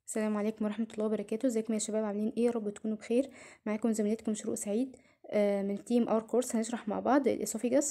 السلام عليكم ورحمة الله وبركاته ازيكم يا شباب عاملين ايه يا رب تكونوا بخير معاكم زميلتكم شروق سعيد آه، من تيم اور كورس هنشرح مع بعض الاسوفيجاس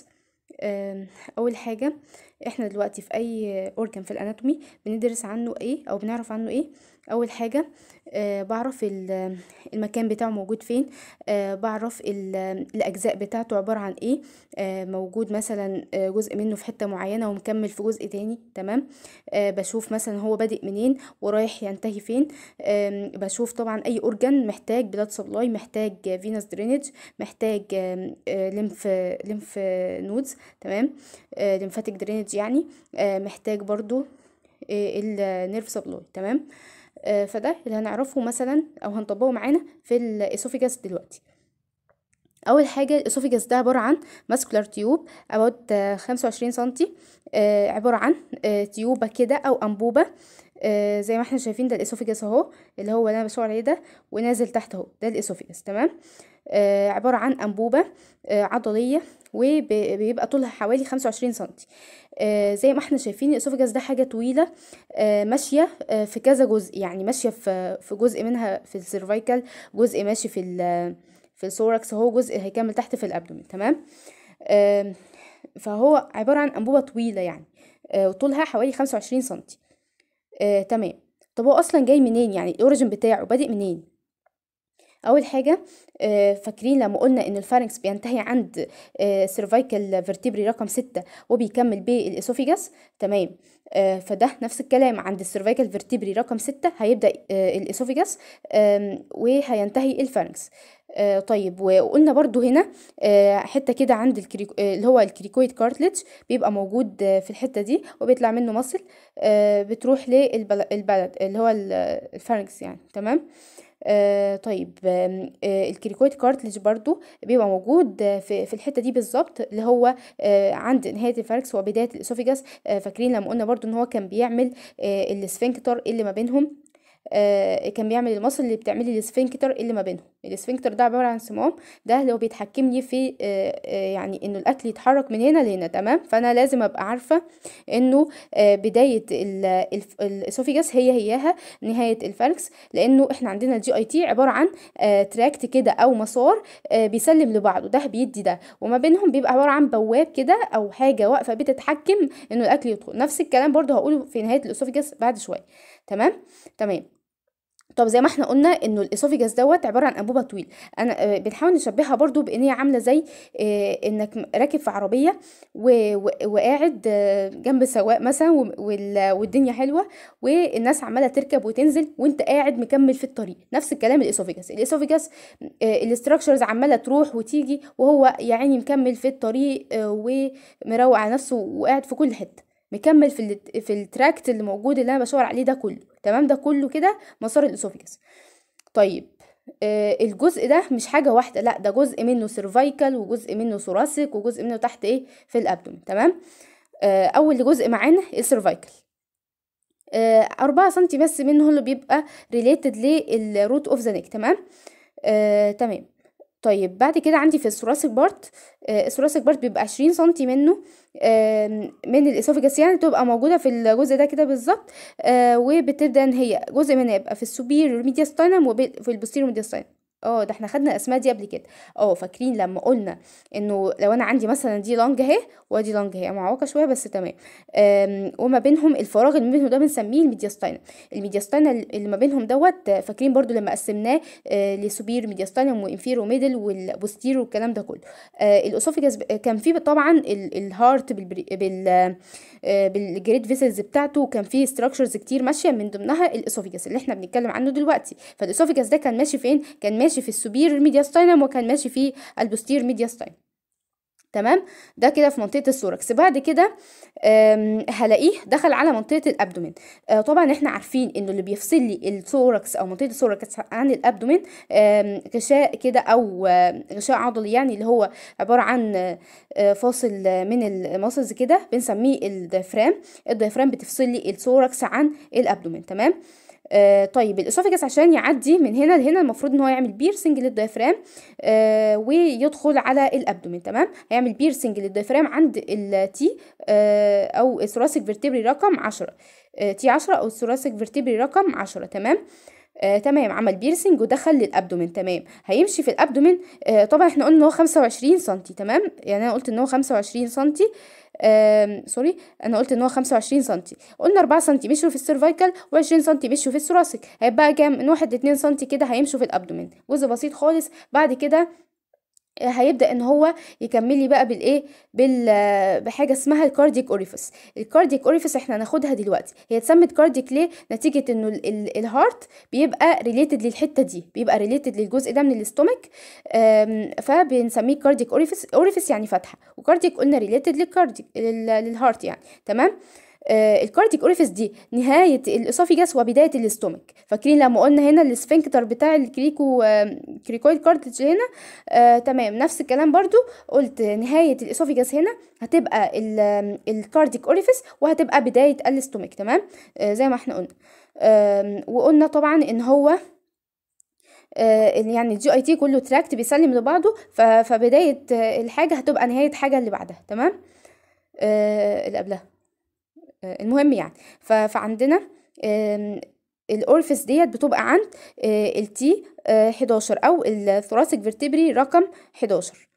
اول حاجة احنا دلوقتي في اي اورجان في الاناتومي بندرس عنه ايه او بنعرف عنه ايه اول حاجة آه، بعرف ال- المكان بتاعه موجود فين آه، بعرف ال- الاجزاء بتاعته عبارة عن ايه آه، موجود مثلا آه، جزء منه في حتة معينة ومكمل في جزء تاني تمام آه، بشوف مثلا هو بادئ منين ورايح ينتهي فين آم، بشوف طبعا اي اورجان محتاج بلاد سبلاي محتاج فينوس درينج محتاج ليمف ليمف نودز تمام ليمفاتيك درينج يعني آه، محتاج برضو النيرف سبلاي تمام آه، فده اللي هنعرفه مثلا او هنطبقه معانا في الاسوفيجاس دلوقتي اول حاجه الاسوفيجاس ده عباره عن ماسكولار تيوب about آه، 25 سنتي آه، عباره عن آه، تيوبه كده او انبوبه آه، زي ما احنا شايفين ده الاسوفيجاس اهو اللي هو اللي انا بشاور عليه ده ونازل تحت اهو ده الاسوفيجاس تمام آه، عباره عن انبوبه آه، عضليه وبيبقى طولها حوالي 25 سنتي آه، زي ما احنا شايفين الاسوفيجاس ده حاجه طويله آه، ماشيه آه، في كذا جزء يعني ماشيه في في جزء منها في السيرفايكال جزء ماشي في ال في الثوركس اهو جزء هيكمل تحت في الابدومين تمام آم، فهو عباره عن انبوبه طويله يعني آه، وطولها حوالي 25 سنتي آه، تمام طب هو اصلا جاي منين يعني الاوريجين بتاعه بادئ منين اول حاجه آه، فاكرين لما قلنا ان الفارنكس بينتهي عند سيرفايكال فيرتبري رقم ستة وبيكمل بالاسوفيجاس تمام آه، فده نفس الكلام عند السيرفايكال فيرتبري رقم ستة هيبدا آه، الاسوفيجاس آم، وهينتهي الفارنكس آه، طيب وقلنا برضو هنا آه، حته كده عند الكريكو آه، اللي هو الكريكويد كارتلج بيبقى موجود آه، في الحته دي وبيطلع منه مصل آه، بتروح للبلد اللي هو ال- الفارنكس يعني تمام آه طيب آم، آه الكريكويد كارتلج برضو بيبقى موجود آه، في في الحته دي بالظبط اللي هو آه عند نهايه الفاركس وبدايه الاسوفيجاس آه فاكرين لما قلنا برضو ان هو كان بيعمل آه السفنكتر اللي ما بينهم آه كان بيعمل المصل اللي بتعملي السفنكتر اللي ما بينهم السفنكتر ده عباره عن صمام ده اللي هو بيتحكم لي في آه آه يعني انه الاكل يتحرك من هنا لهنا تمام فانا لازم ابقى عارفه انه آه بدايه ال- الف- الاسوفيجاس هي هياها نهايه الفاركس لانه احنا عندنا الجي اي تي عباره عن آه تراكت كده او مسار آه بيسلم لبعضه ده بيدي ده وما بينهم بيبقى عباره عن بواب كده او حاجه واقفه بتتحكم انه الاكل يدخل نفس الكلام برضو هقوله في نهايه الاسوفيجاس بعد شويه تمام تمام طب زي ما احنا قلنا انه الاسوفيجاس دوت عباره عن انبوبه طويل انا آه، بنحاول نشبهها برضو بان هي عامله زي آه، انك م- راكب في عربيه و- و- وقاعد آه، جنب سواق مثلا و- وال- والدنيا حلوه والناس عماله تركب وتنزل وانت قاعد مكمل في الطريق نفس الكلام الاسوفيجاس الاسوفيجاس الاستراكشرز عماله تروح وتيجي وهو يا عيني مكمل في الطريق آه، ومروق على نفسه وقاعد في كل حته مكمل في ال في التراكت اللي موجود اللي انا بشاور عليه ده كله تمام ده كله كده مسار الاسوفيجاس طيب آه الجزء ده مش حاجه واحده لا ده جزء منه سيرفايكال وجزء منه ثوراسيك وجزء منه تحت ايه في الابدومين تمام آه اول جزء معانا السيرفايكال آه أربعة سنتي بس منه هو اللي بيبقى ريليتد للروت اوف ذا نيك تمام آه تمام طيب بعد كده عندي في الثوراسيك بارت آه الثوراسيك بارت بيبقى عشرين سنتي منه آم، من الاسوفيجاس يعني تبقى موجودة في الجزء ده كده بالظبط آه وبتبدأ ان هي جزء منها يبقى في السوبيريور ميدياستاينم وفي البوستيريور ميدياستاينم اه ده احنا خدنا الاسماء دي قبل كده اه فاكرين لما قلنا انه لو انا عندي مثلا دي لانج اهي ودي لانج اهي معوقه شويه بس تمام آم، وما بينهم الفراغ اللي ما بينهم ده بنسميه الميدياستاينم الميدياستاينم اللي ما بينهم دوت آه، فاكرين برضو لما قسمناه آه، لسوبير ميدياستاينم وانفيرو ميدل والبوستيرو والكلام ده كله آه، الاسوفيجاس ب- كان فيه طبعا ال- الهارت بالبري- بال آه، بالجريد فيسلز بتاعته وكان فيه ستراكشرز كتير ماشيه من ضمنها الاسوفيجاس اللي احنا بنتكلم عنه دلوقتي فالاسوفيجاس ده كان ماشي فين كان ماشي في السوبير ميدياستاينم وكان ماشي في البوستير ميدياستاينم تمام ده كده في منطقه الثوركس بعد كده آم، هلاقيه دخل على منطقه الابدومين آه، طبعا احنا عارفين انه اللي بيفصل لي الثوركس او منطقه الثوركس عن الابدومين آم، غشاء كده او آه، غشاء عضلي يعني اللي هو عباره عن آه، آه، فاصل آه، من الماسلز كده بنسميه الديافرام الديافرام بتفصل لي الثوركس عن الابدومين تمام آه طيب الاسوفيجاس عشان يعدي من هنا لهنا المفروض ان هو يعمل بيرسنج للديافرام آه ويدخل على الابدومين تمام هيعمل بيرسنج للديافرام عند التي آه او الثوراسيك فيرتبري رقم عشرة تي عشرة او الثوراسيك فيرتبري رقم عشرة تمام آه، تمام عمل بيرسينج ودخل للابدومين تمام هيمشي في الابدومين آه، طبعا احنا قلنا ان هو 25 سنتي تمام يعني انا قلت ان هو 25 سنتي آم سوري انا قلت ان هو 25 سنتي قلنا 4 سنتي مشوا في السيرفايكال و20 سنتي مشوا في الثوراسيك هيبقى كام من 1 ل 2 سنتي كده هيمشوا في الابدومين جزء بسيط خالص بعد كده هيبدا ان هو يكمل لي بقى بالايه بال بحاجه اسمها الكارديك اوريفيس الكارديك اوريفيس احنا هناخدها دلوقتي هي اتسمت كارديك ليه نتيجه انه ال- ال- الهارت بيبقى ريليتد للحته دي بيبقى ريليتد للجزء ده من الاستومك آم، فبنسميه كارديك اوريفيس اوريفيس يعني فتحه وكارديك قلنا ريليتد للكارديك لل- للهارت يعني تمام آه الكارديك اوريفيس دي نهايه الاسوفيجاس وبدايه الاستومك فاكرين لما قلنا هنا السفنكتر بتاع الكريكو آه كريكويد كارتج هنا آه تمام نفس الكلام برضو قلت نهايه الاسوفيجاس هنا هتبقى الكارديك اوريفيس وهتبقى بدايه الاستومك تمام آه زي ما احنا قلنا آه وقلنا طبعا ان هو آه يعني الجي اي تي كله تراكت بيسلم لبعضه ف- فبدايه آه، الحاجه هتبقى نهايه حاجه اللي بعدها تمام آه اللي قبلها آه، المهم يعني ف- فعندنا آم، الاورفيس ديت بتبقى عند التي 11 او الثوراسيك فيرتبري رقم 11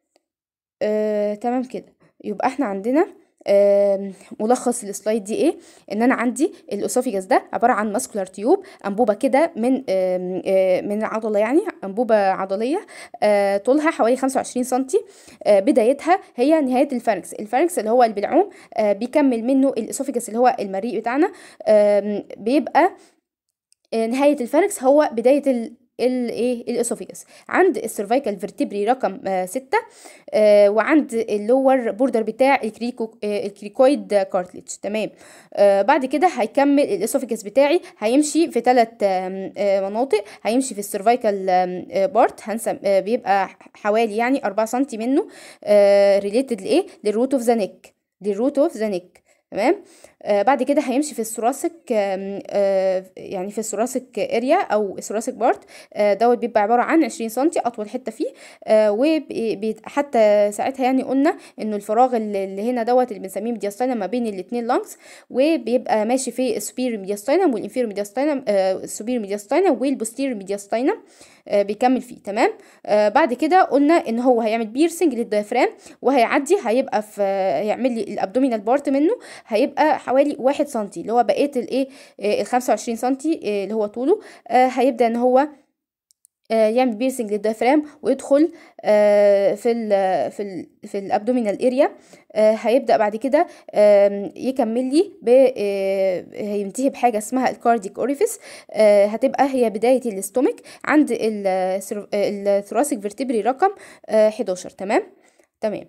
آه، تمام كده يبقى احنا عندنا آم، ملخص السلايد دي ايه ان انا عندي الاسوفيجاس ده عباره عن ماسكولار تيوب انبوبه كده من آم، آه، من عضله يعني انبوبه عضليه آه، طولها حوالي 25 سنتي آه، بدايتها هي نهايه الفارنكس الفارنكس اللي هو البلعوم آه، بيكمل منه الاسوفيجاس اللي هو المريء بتاعنا آم، بيبقى آه، نهايه الفارنكس هو بدايه ال الايه الاسوفيجاس عند السيرفايكال فيرتبري رقم آه ستة آه وعند اللور بوردر بتاع الكريكو آه الكريكويد كارتليج تمام آه بعد كده هيكمل الاسوفيجاس بتاعي هيمشي في ثلاث آه آه مناطق هيمشي في السيرفايكال آه بارت هنسم آه بيبقى حوالي يعني 4 سنتي منه آه ريليتد لايه للروت اوف ذا نيك للروت اوف ذا نيك تمام آه بعد كده هيمشي في الثوراسيك آم، آه يعني في الثوراسيك اريا او الثوراسيك بارت آه دوت بيبقى عباره عن 20 سنتي اطول حته فيه آه وحتى ساعتها يعني قلنا انه الفراغ اللي اللي هنا دوت اللي بنسميه ميدياستاينم ما بين الاثنين لانجز وبيبقى ماشي في السوبير ميدياستاينم والانفير ميدياستاينم آه السوبير ميدياستاينم والبوستير ميدياستاينم آه بيكمل فيه تمام آه بعد كده قلنا ان هو هيعمل بيرسنج للديافرام وهيعدي هيبقى في هيعمل لي الابدومينال بارت منه هيبقى حوالي واحد سنتي اللي هو بقيه الايه ال 25 سنتي آه، اللي هو طوله آه، هيبدا ان هو آه، يعمل بيرسنج للديافرام ويدخل آه، في ال في ال في الابدومينال اريا هيبدا بعد كده آم، يكمل لي ب آه، هينتهي بحاجه اسمها الكارديك اوريفيس هتبقى هي بدايه الاستومك عند الثوراسيك فيرتبري رقم آه، 11 تمام تمام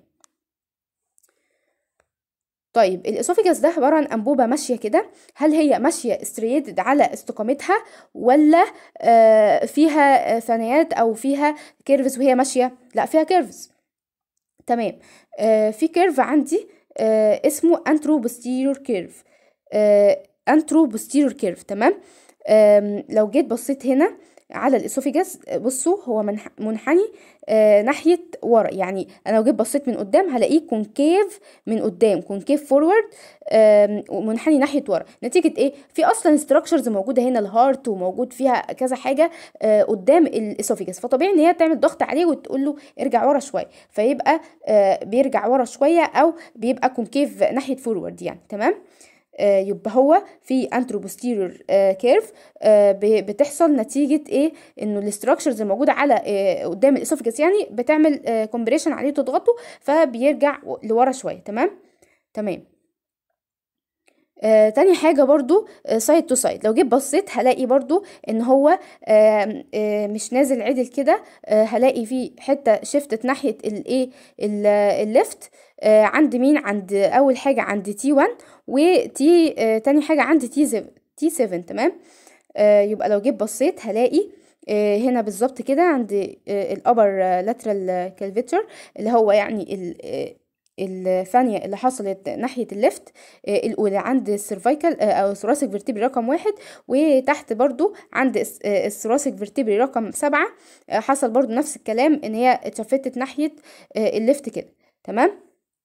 طيب الاسوفيجاس ده عباره عن انبوبه ماشيه كده هل هي ماشيه ستريتد على استقامتها ولا آه فيها آه، ثنايات او فيها كيرفز وهي ماشيه لا فيها كيرفز تمام آه في كيرف عندي آه اسمه انترو بوستيريور كيرف آه انترو بوستيريور كيرف تمام آم، لو جيت بصيت هنا على الاسوفيجاس آه، بصوا هو منح- منحني آه ناحيه ورا يعني انا لو جيت بصيت من قدام هلاقيه كونكيف من قدام كونكيف فورورد ومنحني ناحيه ورا نتيجه ايه في اصلا ستراكشرز موجوده هنا الهارت وموجود فيها كذا حاجه آه قدام الاسوفيجاس فطبيعي ان هي تعمل ضغط عليه وتقول له ارجع ورا شويه فيبقى آه بيرجع ورا شويه او بيبقى كونكيف ناحيه فورورد يعني تمام آه، يبقى هو في انتروبوستيريور كيرف بتحصل نتيجه ايه انه الاستراكشرز الموجوده على آه، قدام الاسوفجس يعني بتعمل كومبريشن عليه تضغطه فبيرجع لورا شويه تمام تمام آه، تاني حاجة برضو سايد تو سايد لو جيت بصيت هلاقي برضو ان هو آه آه مش نازل عدل كده آه هلاقي فيه حتة شفتت ناحية الايه الليفت آه عند مين عند اول حاجة عند تي 1 وتي آه تاني حاجة عند تي 7 تي 7 تمام آه يبقى لو جيت بصيت هلاقي آه هنا بالظبط كده عند آه الابر لاترال كالفيتر اللي هو يعني ال آه الثانية اللي حصلت ناحية الليفت آه، الأولى عند السيرفايكال آه، أو الثوراسيك فيرتبري رقم واحد وتحت برضو عند الس- آه، الثوراسيك فيرتبري رقم سبعة آه، حصل برضو نفس الكلام إن هي اتشفتت ناحية آه، الليفت كده تمام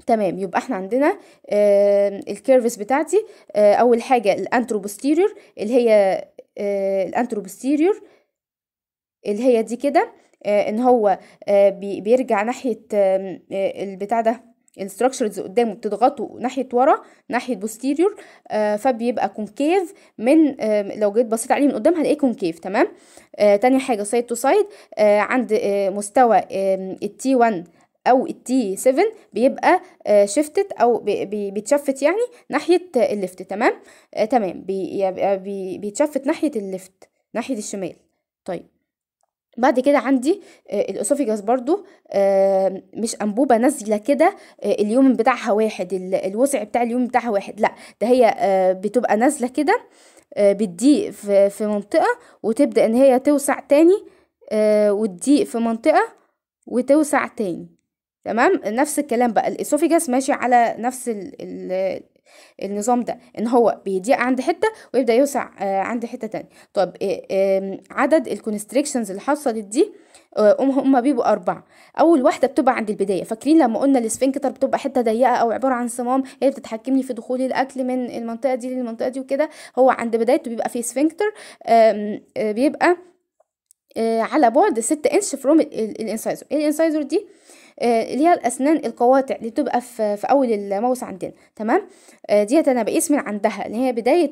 تمام يبقى احنا عندنا آه الكيرفس بتاعتي آه اول حاجه الانتروبوستيريور اللي هي آه الانتروبوستيريور اللي هي دي كده آه ان هو آه بي بيرجع ناحيه آه البتاع ده الستراكشرز قدامه بتضغطه ناحيه ورا ناحيه بوستيريور آه فبيبقى كونكيف من آه لو جيت بصيت عليه من قدام هلاقيه كونكيف تمام آه تاني حاجه سايد تو سايد آه عند آه مستوى آه التي 1 او التي 7 بيبقى آه شفتت او بي بي بيتشفت يعني ناحيه آه الليفت تمام آه تمام بي بي بيتشفت ناحيه الليفت ناحيه الشمال طيب بعد كده عندي آه الاسوفيجاس برضو آه مش انبوبه نازله كده آه اليوم بتاعها واحد الوسع بتاع اليوم بتاعها واحد لا ده هي بتبقى نازله كده بتضيق في, في منطقه وتبدا ان هي توسع تاني وتضيق في منطقه وتوسع تاني تمام نفس الكلام بقى الاسوفيجاس ماشي على نفس ال ال النظام ده ان هو بيضيق عند حته ويبدا يوسع عند حته تانية طب عدد الكونستريكشنز اللي حصلت دي هم بيبقوا أربعة أول واحدة بتبقى عند البداية فاكرين لما قلنا السفنكتر بتبقى حتة ضيقة أو عبارة عن صمام هي بتتحكم لي في دخول الأكل من المنطقة دي للمنطقة دي وكده هو عند بدايته بيبقى فيه سفنكتر بيبقى على بعد ستة انش فروم الانسايزر الانسايزر دي اللي هي الاسنان القواطع اللي بتبقى في, في اول الماوس عندنا تمام ديت انا بقيس من عندها اللي هي بدايه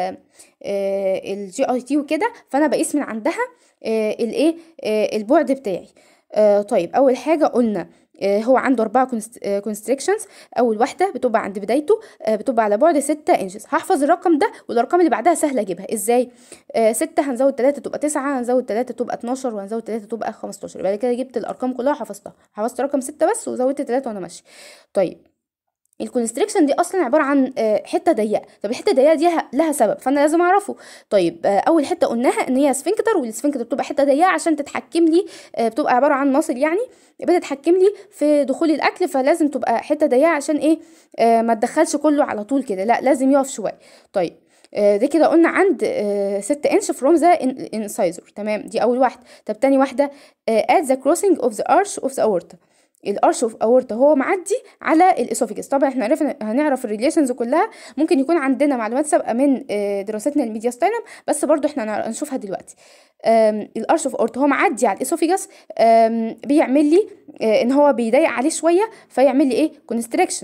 الجي اي تي وكده فانا بقيس من عندها الايه البعد بتاعي طيب اول حاجه قلنا هو عنده أربعة كونستريكشنز أول واحدة بتبقى عند بدايته بتبقى على بعد ستة انشز هحفظ الرقم ده والأرقام اللي بعدها سهلة أجيبها إزاي ستة هنزود تلاتة تبقى تسعة هنزود تلاتة تبقى اتناشر وهنزود تلاتة تبقى خمستاشر بعد كده جبت الأرقام كلها حفظتها حفظت رقم ستة بس وزودت تلاتة وأنا ماشي طيب الكونستريكشن دي اصلا عباره عن حته ضيقه طب الحته الضيقه دي لها سبب فانا لازم اعرفه طيب اول حته قلناها ان هي سفنكتر والسفنكتر بتبقى حته ضيقه عشان تتحكم لي بتبقى عباره عن مصل يعني بتتحكم لي في دخول الاكل فلازم تبقى حته ضيقه عشان ايه ما تدخلش كله على طول كده لا لازم يقف شويه طيب دي كده قلنا عند ستة انش فروم ذا انسايزر تمام دي اول واحده طب تاني واحده at the crossing of the arch of the aorta الارش اوف اورتا هو معدي على الاسوفيجس طبعا احنا عرفنا هنعرف الريليشنز كلها ممكن يكون عندنا معلومات سابقه من دراستنا الميدياستاينم بس برضو احنا هنشوفها دلوقتي الارش اوف اورتا هو معدي على الاسوفيجس بيعمل لي ان هو بيضيق عليه شويه فيعمل لي ايه كونستريكشن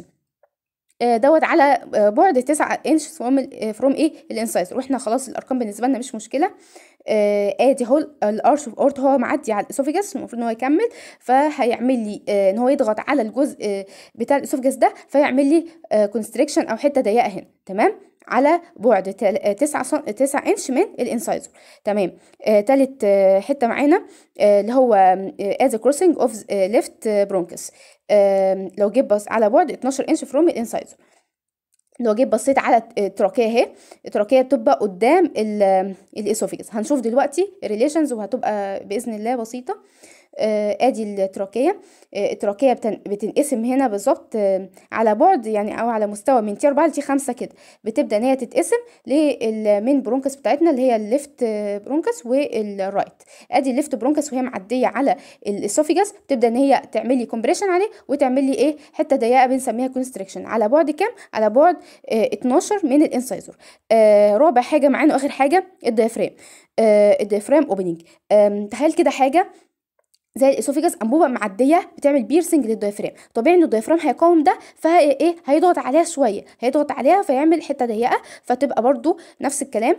دوت على بعد 9 انش فروم فروم ايه الانسايزر واحنا خلاص الارقام بالنسبه لنا مش مشكله آه ادي هو الارش اوف اورت هو معدي على الاسوفيجاس المفروض ان هو يكمل فهيعمل لي آه ان هو يضغط على الجزء آه بتاع الاسوفيجاس ده فيعمل لي آه كونستريكشن او حته ضيقه هنا تمام على بعد 9 9 انش من الانسايزر تمام آه تالت آه حته معانا آه اللي هو از كروسنج اوف ليفت برونكس آه لو جيت بص على بعد 12 انش فروم الانسايزر لو جيت بصيت على التراكيه اهي التراكيه بتبقى قدام الاسوفيجس هنشوف دلوقتي الريليشنز وهتبقى باذن الله بسيطه آه ادي التراكيه آه التراكيه بتن بتنقسم هنا بالظبط آه على بعد يعني او على مستوى من تي 4 لتي 5 كده بتبدا ان هي تتقسم للمين برونكس بتاعتنا اللي هي الليفت برونكس والرايت ادي الليفت برونكس وهي معديه على الاسوفيجاس بتبدا ان هي تعمل لي كومبريشن عليه وتعمل لي ايه حته ضيقه بنسميها كونستريكشن على بعد كام على بعد 12 من الانسايزر رابع حاجه معانا واخر حاجه الديافرام الديافرام اوبننج تخيل كده حاجه زي الاسوفيجاس انبوبه معديه بتعمل بيرسنج للديافرام طبيعي ان الديافرام هيقاوم ده فايه هيضغط عليها شويه هيضغط عليها فيعمل حته ضيقه فتبقى برضو نفس الكلام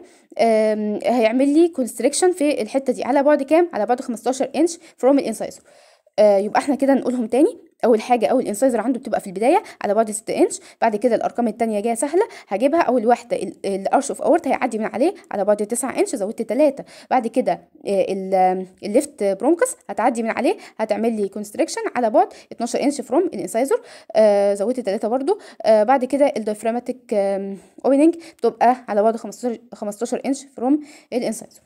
هيعمل لي كونستريكشن في الحته دي على بعد كام على بعد 15 انش فروم الانسايزر آه يبقى احنا كده نقولهم تاني اول حاجه اول انسايزر عنده بتبقى في البدايه على بعد 6 انش بعد كده الارقام التانية جايه سهله هجيبها اول واحده الارش اوف اورت هيعدي من عليه على بعد 9 انش زودت 3 بعد كده الليفت برونكس هتعدي من عليه هتعمل لي كونستريكشن على بعد 12 انش فروم الانسايزر آه زودت 3 برضو آه بعد كده الدايفراماتيك اوبننج بتبقى على بعد 15 15 انش فروم الانسايزر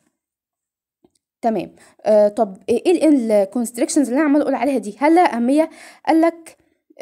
تمام آه طب ايه الكونستريكشنز اللي انا عماله اقول عليها دي هل لها اهميه قال لك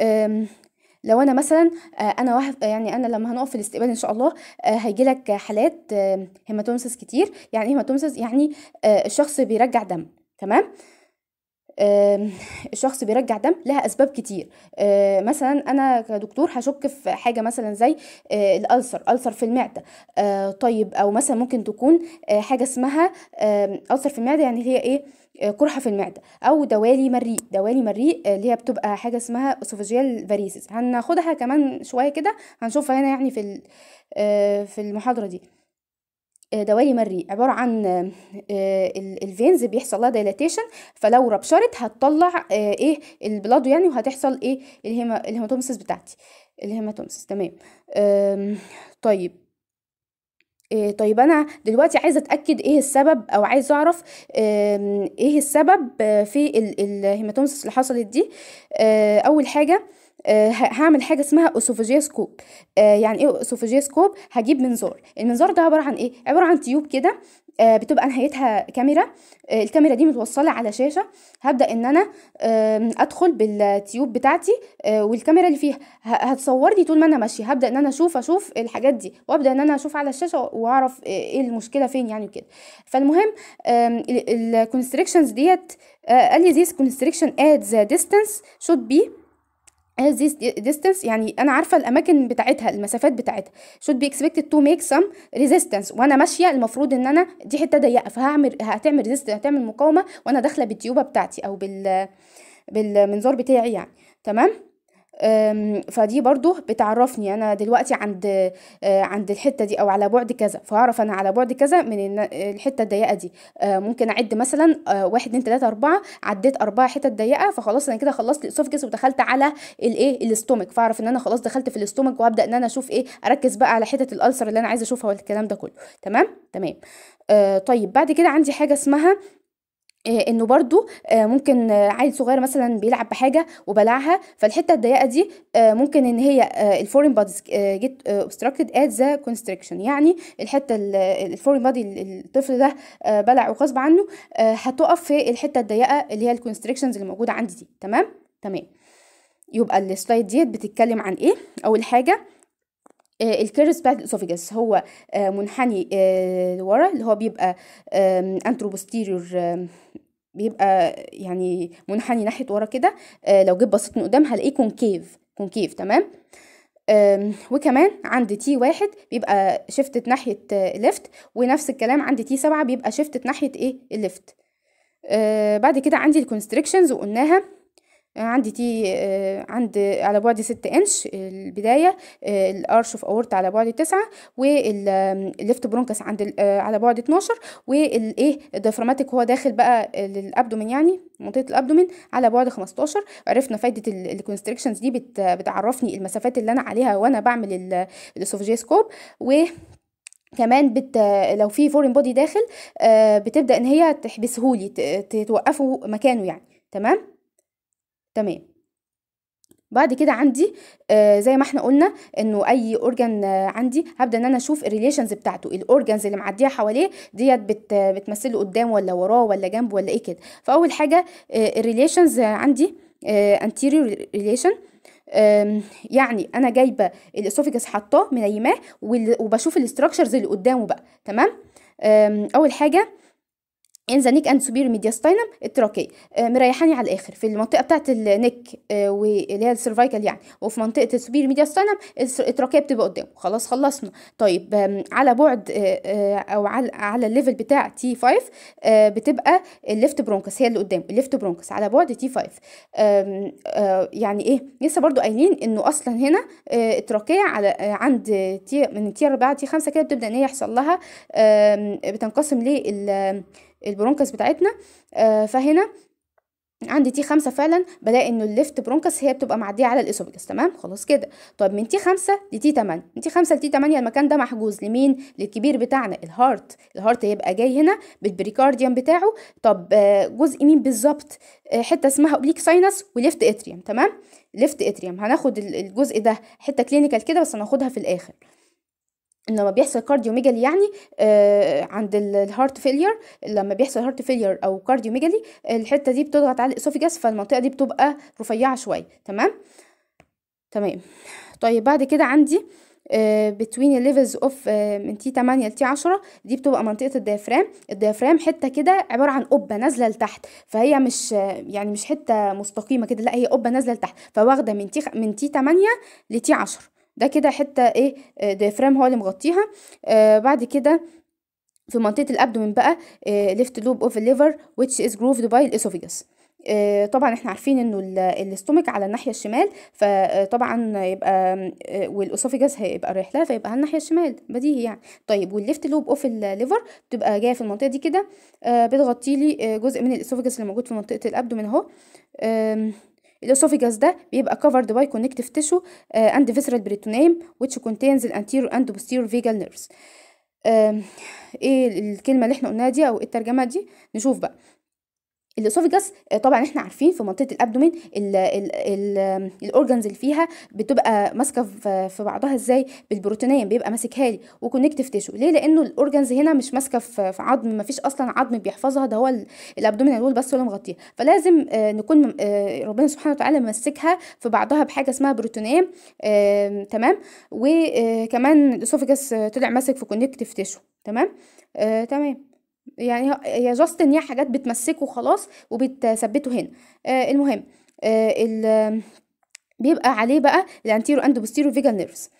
لو انا مثلا آه انا واحد يعني انا لما هنقف في الاستقبال ان شاء الله آه هيجي لك حالات آه هيماتومسس كتير يعني ايه هيماتومسس يعني آه الشخص بيرجع دم تمام آم، الشخص بيرجع دم لها اسباب كتير آه، مثلا انا كدكتور هشك في حاجه مثلا زي آه، الالسر السر في المعده آه، طيب او مثلا ممكن تكون آه، حاجه اسمها آم، السر في المعده يعني هي ايه آه، قرحه في المعده او دوالي مريء دوالي مريء آه، اللي هي بتبقى حاجه اسمها اسوفاجيال فاريسيس هناخدها كمان شويه كده هنشوفها هنا يعني في ال- آه، في المحاضره دي آه، دوالي مريء عبارة عن آه، آه، ال- الفينز بيحصل لها دايلاتيشن فلو ربشرت هتطلع آه، ايه البلاد يعني وهتحصل ايه الهيما الهيماتومسيس بتاعتي الهيماتومسيس تمام آم، طيب إيه طيب انا دلوقتي عايزه اتاكد ايه السبب او عايزه اعرف آم، ايه السبب آه، في ال- الهيماتومسيس اللي حصلت دي آه، اول حاجه آه، ه- هعمل حاجه اسمها اسوفاجيا سكوب آه، يعني ايه اسوفاجيا سكوب هجيب منظار المنظار ده عباره عن ايه عباره عن تيوب كده آه، بتبقى نهايتها كاميرا آه، الكاميرا دي متوصله على شاشه هبدا ان انا آم، ادخل بالتيوب بتاعتي آه، والكاميرا اللي فيها ه- هتصورني طول ما انا ماشيه هبدا ان انا اشوف اشوف الحاجات دي وابدا ان انا اشوف على الشاشه واعرف ايه المشكله فين يعني وكده فالمهم الكونستريكشنز ديت آه، قال لي this constriction at the distance should be as this distance يعني انا عارفه الاماكن بتاعتها المسافات بتاعتها should be expected to make some resistance وانا ماشيه المفروض ان انا دي حته ضيقه فهعمل هتعمل resistance هتعمل مقاومه وانا داخله بالتيوبه بتاعتي او بال بالمنظار بتاعي يعني تمام أم، فدي برضو بتعرفني انا دلوقتي عند آه، عند الحته دي او على بعد كذا فهعرف انا على بعد كذا من الن- الحته الضيقه دي آه، ممكن اعد مثلا آه، واحد اتنين تلاته اربعه عديت اربعه حتت ضيقه فخلاص انا كده خلصت الاسوفجس ودخلت على الايه الاستومك فاعرف ان انا خلاص دخلت في الاستومك وابدا ان انا اشوف ايه اركز بقى على حته الالسر اللي انا عايزه اشوفها والكلام ده كله تمام تمام آه طيب بعد كده عندي حاجه اسمها آه، انه برضو آه، ممكن آه، عيل صغير مثلا بيلعب بحاجه وبلعها فالحته الضيقه دي آه، ممكن ان هي الفورين باديز جيت اوبستراكتد ات ذا كونستريكشن يعني الحته الفورين بادي الطفل ده آه، بلع وغصب عنه آه، هتقف في الحته الضيقه اللي هي الكونستريكشنز اللي موجوده عندي دي تمام تمام يبقى السلايد ديت بتتكلم عن ايه اول حاجه آه، الكيرس بتاعت الاسوفيجاس هو آه، منحني آه، لورا اللي هو بيبقى انتروبوستيريور بيبقى يعني منحني ناحيه ورا كده آه، لو جيت بصيت من قدام هلاقيه كونكيف كونكيف تمام آم، وكمان عند تي واحد بيبقى شفتت ناحية ليفت ونفس الكلام عند تي سبعة بيبقى شفتت ناحية ايه الليفت آه بعد كده عندي الكونستريكشنز وقلناها آه، عندي تي آه، عند على بعد ستة انش البداية آه، الارش اوف اورت على بعد تسعة والليفت برونكس عند ال- آه، على بعد 12 والايه الديافراماتيك هو داخل بقى للابدومين يعني منطقة الابدومين على بعد 15 عرفنا فايدة الكونستريكشنز دي بت- بتعرفني المسافات اللي انا عليها وانا بعمل الاسوفجي سكوب و كمان بت لو في فورين بودي داخل آه، بتبدا ان هي تحبسهولي ت- ت- توقفه مكانه يعني تمام تمام بعد كده عندي آه زي ما احنا قلنا انه اي اورجان آه عندي هبدا ان انا اشوف الريليشنز بتاعته الاورجانز اللي معديه حواليه ديت بت بتمثله قدام ولا وراه ولا جنبه ولا ايه كده فاول حاجه آه الريليشنز عندي آه anterior relation آم، يعني انا جايبه الاسوفيجاس حاطاه منيماه وال- وبشوف الاستراكشرز اللي قدامه بقى تمام آم، اول حاجه ان ذا نيك اند سوبير ميدياستاينم التراكيه آه، مريحاني على الاخر في المنطقه بتاعه النك آه، واللي هي السيرفايكال يعني وفي منطقه السوبير ميدياستاينم الس- التراكيه بتبقى قدام خلاص خلصنا طيب آم، على بعد آه، آه، او على على الليفل بتاع تي 5 آه، بتبقى الليفت برونكس هي اللي قدام الليفت برونكس على بعد تي 5 آم، آه، يعني ايه لسه برضو قايلين انه اصلا هنا آه، التراكيه على آه، عند تي من تي 4 تي 5 كده بتبدا ان هي يحصل لها آم، بتنقسم لل البرونكس بتاعتنا آه، فهنا عندي تي خمسة فعلا بلاقي انه الليفت برونكس هي بتبقى معدية على الاسوفيجاس تمام خلاص كده طب من تي خمسة لتي تمانية من تي خمسة لتي تمانية المكان ده محجوز لمين للكبير بتاعنا الهارت الهارت هيبقى جاي هنا بالبريكارديوم بتاعه طب آه، جزء مين بالظبط آه، حتة اسمها اوبليك ساينس وليفت اتريوم تمام ليفت اتريوم هناخد ال- الجزء ده حتة كلينيكال كده بس هناخدها في الاخر لما بيحصل كارديوميجالي يعني آه عند ال- الهارت فيلير لما بيحصل هارت فيلير او كارديوميجالي الحته دي بتضغط على الاسوفيجاس فالمنطقه دي بتبقى رفيعه شويه تمام تمام طيب بعد كده عندي بتوين levels اوف من تي 8 لتي 10 دي بتبقى منطقه الديافرام الديافرام حته كده عباره عن قبه نازله لتحت فهي مش آه، يعني مش حته مستقيمه كده لا هي قبه نازله لتحت فواخده من تي من تي 8 لتي 10 ده كده حته ايه آه، ديافرام هو اللي مغطيها آه بعد كده في منطقه الابدومين بقى ليفت لوب اوف الليفر which is grooved by الاسوفيجاس آه، طبعا احنا عارفين انه ال- الاستومك على الناحيه الشمال فطبعا يبقى آه، والاسوفيجاس هيبقى رايح لها فيبقى على الناحيه الشمال بديهي يعني طيب والليفت لوب اوف الليفر بتبقى جايه في المنطقه دي كده آه، بتغطي لي آه، جزء من الاسوفيجاس اللي موجود في منطقه الابدومين اهو آم، الاسوفيجاس ده بيبقى covered by connective tissue آه، and visceral peritoneum which contains the anterior and posterior vagal nerves آم، ايه الكلمه اللي احنا قلناها دي او إيه الترجمه دي نشوف بقى الاسوفيجاس آه، طبعا احنا عارفين في منطقه الابدومين الاورجنز اللي فيها بتبقى ماسكه في في بعضها ازاي بالبروتينيم بيبقى ماسكها لي وكونكتيف تيشو ليه لانه الاورجنز هنا مش ماسكه في في عظم ما فيش اصلا عظم بيحفظها ده هو ال- الابدومين وول بس هو اللي مغطيها فلازم آه، نكون آه، ربنا سبحانه وتعالى ممسكها في بعضها بحاجه اسمها بروتينيم آم، تمام وكمان الاسوفيجاس آه، طلع ماسك في كونكتيف تيشو تمام آه، تمام يعني ه- هي جاست ان هي حاجات بتمسكه خلاص وبتثبته هنا آه المهم آه ال- بيبقى عليه بقى الانتيرو اند بوستيرو فيجال نيرفز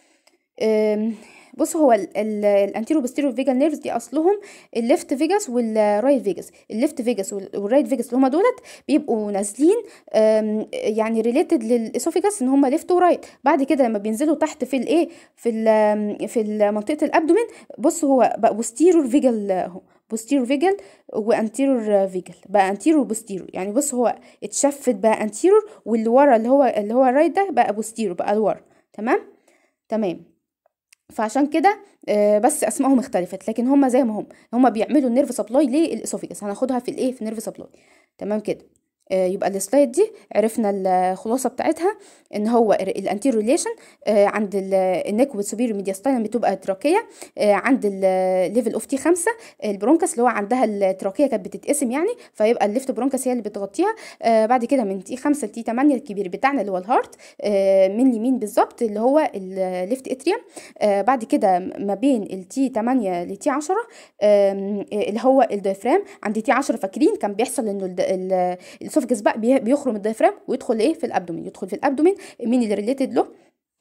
بص هو الانتيرو بوستيرو فيجال نيرفز دي اصلهم الليفت فيجاس والرايت فيجاس الليفت فيجاس والرايت فيجاس اللي هما دولت بيبقوا نازلين آم، يعني ريليتد للاسوفيجاس ان هما ليفت ورايت بعد كده لما بينزلوا تحت في الايه في ال في منطقه الابدومين بص هو بقى بوستيرور فيجال اهو بوستيرور فيجال وانتيرور فيجال بقى انتيرور بوستيرور يعني بص هو اتشفت بقى انتيرور واللي ورا اللي هو اللي هو الرايت ده بقى بوستيرور بقى لورا تمام تمام فعشان كده آه، بس اسمائهم اختلفت لكن هم زي ما هم هم بيعملوا النيرف سبلاي للاسوفيجاس هناخدها في الايه في النيرف سبلاي تمام كده آه، يبقى السلايد دي عرفنا الخلاصه بتاعتها ان هو الانتير ريليشن عند النيك والسوبيريور ميدياستاينم بتبقى تراكيه آه، عند الليفل اوف تي 5 البرونكس اللي هو عندها التراكيه كانت بتتقسم يعني فيبقى الليفت برونكس هي اللي بتغطيها آه، بعد كده من تي 5 لتي 8 الكبير بتاعنا اللي هو الهارت آه، من اليمين بالظبط اللي هو الليفت اتريوم آه، بعد كده ما بين التي 8 لتي 10 آم، آه، اللي هو الديافرام عند تي 10 فاكرين كان بيحصل انه الد- ال- الاسوفجس بقى بي- بيخرم الديافرام ويدخل ايه في الابدومين يدخل في الابدومين مين اللي ريليتد له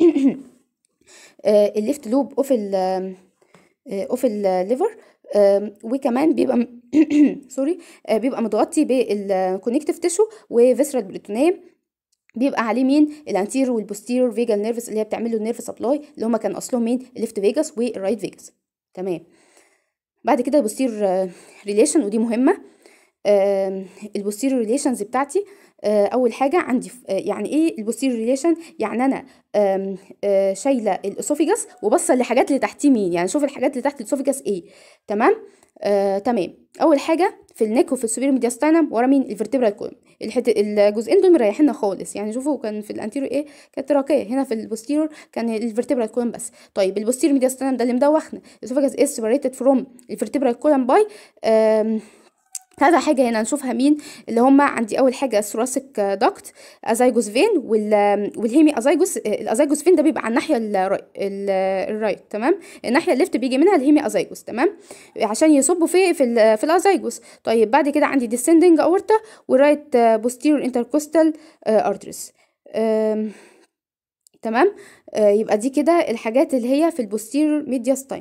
آه، الليفت لوب اوف ال اوف الليفر وكمان بيبقى م- سوري آه، بيبقى متغطي بالكونكتيف تيشو وفيسرال بريتونيم بيبقى عليه مين الانتيرو والبوستيرور فيجال نيرفز اللي هي بتعمل له النيرف سبلاي اللي هما كان اصلهم مين الليفت فيجاس والرايت فيجاس تمام بعد كده البوستير ريليشن ودي مهمه البوستير ريليشنز بتاعتي آه، اول حاجه عندي ف- آه، يعني ايه البوستير ريليشن يعني انا آم، آه، شايله الاسوفيجاس وبصه للحاجات اللي تحتيه مين يعني شوف الحاجات اللي تحت الاسوفيجاس ايه تمام آه، تمام اول حاجه في النيك وفي السوبيريور ميدياستاينم ورا مين الفرتبرال كولوم الحت... الجزئين دول مريحيننا خالص يعني شوفوا كان في الانتيريور ايه كانت تراكيه هنا في البوستيريور كان الفرتبرال كولوم بس طيب البوستيريور ميدياستاينم ده اللي مدوخنا الاسوفيجاس is separated from الفرتبرال كولوم باي كذا حاجة هنا نشوفها مين اللي هما عندي أول حاجة الثوراسيك داكت أزايجوس فين وال والهيمي أزايجوس الأزايجوس فين ده بيبقى على الناحية الراي- ال- الرايت تمام الناحية الليفت بيجي منها الهيمي أزايجوس تمام عشان يصبوا في في ال- في الأزايجوس طيب بعد كده عندي descending aorta ورايت posterior intercostal arteries أم، تمام آه، يبقى دي كده الحاجات اللي هي في البوستيريور ميدياستاين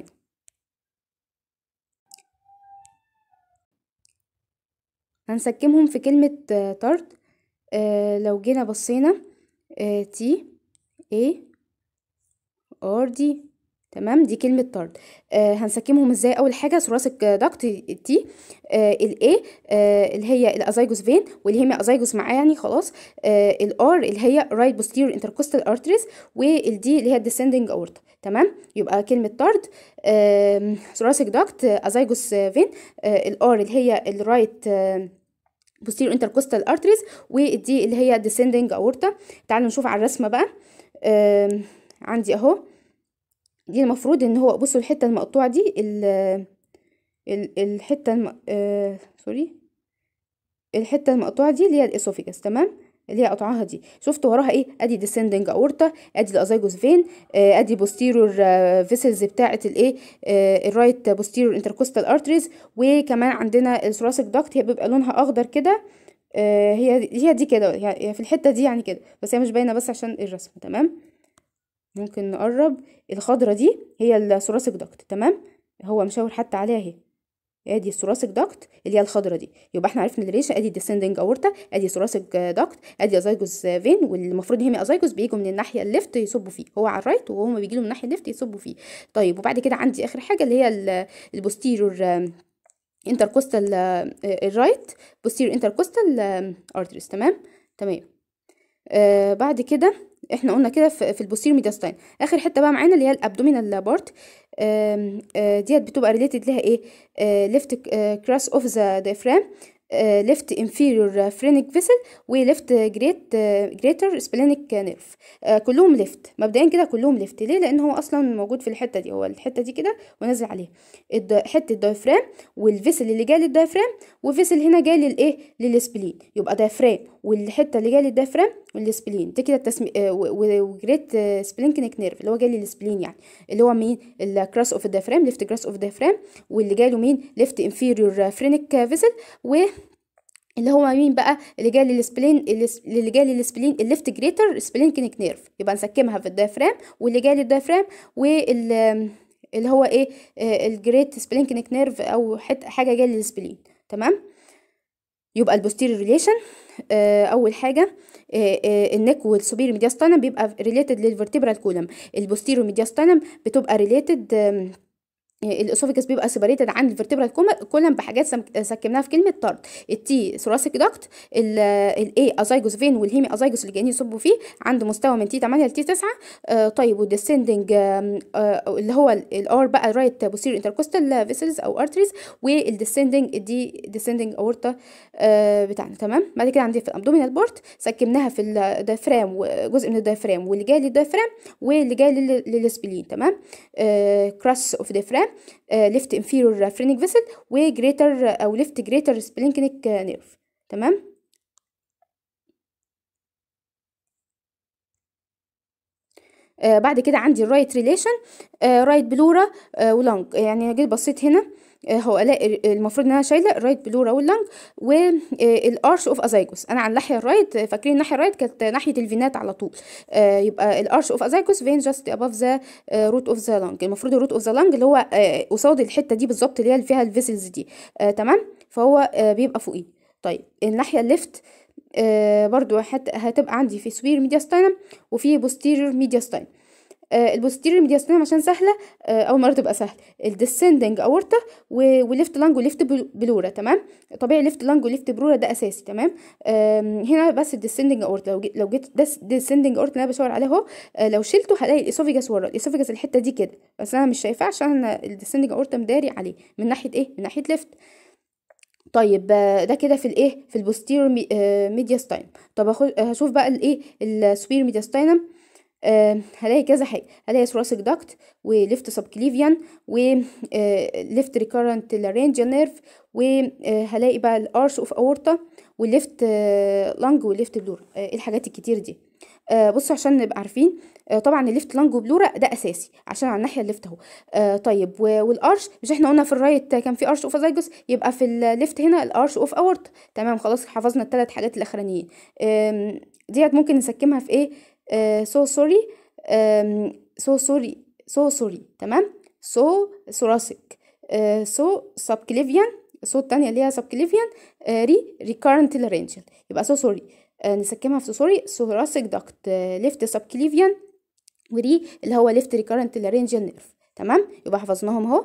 هنسكمهم في كلمة آه، طرد آه، لو جينا بصينا تي اي ار دي تمام دي كلمة طرد آه هنسكمهم ازاي اول حاجة ثوراسيك داكت تي آه الاي آه اللي هي الازايجوس فين والهيمي ازايجوس معاه يعني خلاص آه الار اللي هي رايت بوستيريور انتركوستال ارتريز والدي اللي هي الديسندنج اورتا تمام يبقى كلمة طرد ثوراسيك داكت ازايجوس فين الار اللي هي الرايت posterior intercostal arteries والدي اللي هي descending aorta تعالوا نشوف على الرسمة بقى آم، عندي اهو دي المفروض ان هو بصوا الحتة المقطوعة دي ال ال- الحتة الم... آه... سوري الحتة المقطوعة دي اللي هي الاسوفيجاس تمام اللي هي قطعها دي شفت وراها ايه ادي descending aorta ادي الازايجوس فين آه ادي posterior فيسلز بتاعه الايه آه الرايت posterior intercostal arteries وكمان عندنا الثوراسيك داكت هي بيبقى لونها اخضر كده آه هي هي دي كده هي في الحته دي يعني كده بس هي مش باينه بس عشان الرسم تمام ممكن نقرب الخضره دي هي الثوراسيك داكت تمام هو مشاور حتى عليها اهي ادي الثوراسيك داكت اللي هي الخضره دي يبقى احنا عرفنا الريشه ادي ديسندنج اورتا ادي ثوراسيك داكت ادي ازايجوس فين والمفروض هيمي ازايجوس بيجوا من الناحيه الليفت يصبوا فيه هو على الرايت وهم بيجي له من الناحيه الليفت يصبوا فيه طيب وبعد كده عندي اخر حاجه اللي هي البوستيرور انتركوستال الرايت بوستيرور انتركوستال ارتريز تمام تمام آه بعد كده احنا قلنا كده في, في البوستير ميدياستاين اخر حته بقى معانا اللي هي الابدومينال بارت ديت بتبقى ريليتد لها ايه ليفت كراس اوف ذا diaphragm ليفت انفيريور فرينيك فيسل وليفت جريت جريتر سبلينيك نيرف كلهم ليفت مبدئيا كده كلهم ليفت ليه لان هو اصلا موجود في الحته دي هو الحته دي كده ونازل عليها حته الدايفرام والفيسل اللي جاي للدايفرام وفيسل هنا جاي للايه للسبلين يبقى دايفرام والحته اللي جايه للدايفرام والسبلين ده كده التسمي وجريت سبلينكنيك نيرف اللي هو جاي للسبلين يعني اللي هو مين الكراس اوف الدايفرام ليفت كراس اوف الدايفرام واللي جاي له مين ليفت انفيريور فرينيك فيسل و اللي هو مين بقى اللي جاي للسبلين اللي جاي للسبلين الليفت جريتر سبلينكنيك نيرف يبقى نسكمها في الدايفرام واللي جاي للدايفرام وال اللي هو ايه الجريت سبلينكنيك نيرف او حاجه جايه للسبلين تمام يبقى البوستيريور ريليشن اول حاجه النك والسوبير ميدياستانم بيبقى ريليتد للفرتبرال كولم البوستيريور ميدياستانم بتبقى ريليتد الاسوفيجاس بيبقى سيبريتد عن الفرتبرال كولم بحاجات سكمناها في كلمه طرد التي ثوراسيك داكت الاي ازايجوس فين والهيمي ازايجوس اللي جايين يصبوا فيه عند مستوى من تي 8 لتي 9 آه طيب والديسندنج آه آه اللي هو الار بقى رايت بوستير انتركوستال فيسلز او ارتريز والديسندنج دي ديسندنج اورتا آه بتاعنا تمام بعد كده عندي في الابدومينال بورت سكمناها في الدايفرام وجزء من الدايفرام واللي جاي للدايفرام واللي جاي للسبلين تمام آه كراس اوف دايفرام ليفت انفيرور فرينيك فيسل وجريتر او ليفت جريتر سبلينكنيك نيرف تمام آه بعد كده عندي الرايت ريليشن آه رايت بلورا آه ولانج يعني جيت بصيت هنا هو الاقي المفروض ان انا شايله الرايت بلورا واللنج والارش اوف ازايجوس انا على الناحيه الرايت فاكرين الناحيه الرايت كانت ناحيه الفينات على طول آه يبقى الارش اوف ازايجوس فين جاست اباف ذا روت اوف ذا لانج المفروض الروت اوف ذا لانج اللي هو قصاد الحته دي بالظبط اللي هي فيها الفيسلز دي آه تمام فهو آه بيبقى فوقيه طيب الناحيه الليفت آه برضو هتبقى عندي في سوبير ميدياستاينم وفي بوستيريور ميدياستاينم آه البوستيريور ميدياستاينم عشان سهله آه اول مره تبقى سهله الديسندنج اورتا وليفت لانج وليفت بلورا تمام طبيعي ليفت لانج وليفت بلورا ده اساسي تمام آه هنا بس الديسندنج اورتا لو جيت لو جيت ديسندنج اورتا اللي انا بشاور عليه اهو آه لو شلته هلاقي الاسوفيجاس ورا الاسوفيجاس الحته دي كده بس انا مش شايفاه عشان الديسندنج اورتا مداري عليه من ناحيه ايه من ناحيه ليفت طيب ده كده في الايه في البوستيريور ميدياستاينم طب هشوف بقى الايه السوبير ميدياستاينم آه هلاقي كذا حاجه هلاقي ثوراسيك داكت وليفت سبكليفيان وليفت ريكارنت لارينجيال نيرف وهلاقي بقى الارش اوف اورتا والليفت لانج والليفت بلورا آه الحاجات الكتير دي آه بصوا عشان نبقى عارفين آه طبعا الليفت لانج وبلورا ده اساسي عشان على الناحيه الليفت اهو آه طيب والارش مش احنا قلنا في الرايت كان في ارش اوف ازايجوس يبقى في الليفت هنا الارش اوف اورتا تمام خلاص حفظنا الثلاث حاجات الاخرانيين ديت ممكن نسكمها في ايه سو سوري سو سوري سو سوري تمام سو ثوراسيك سو سبكليفيان سو التانية اللي هي سبكليفيان ري ريكارنت لارنجل يبقى سو سوري نسكمها في سو سوري ثوراسيك داكت ليفت سبكليفيان وري اللي هو ليفت ريكارنت لارنجل نيرف تمام يبقى حفظناهم اهو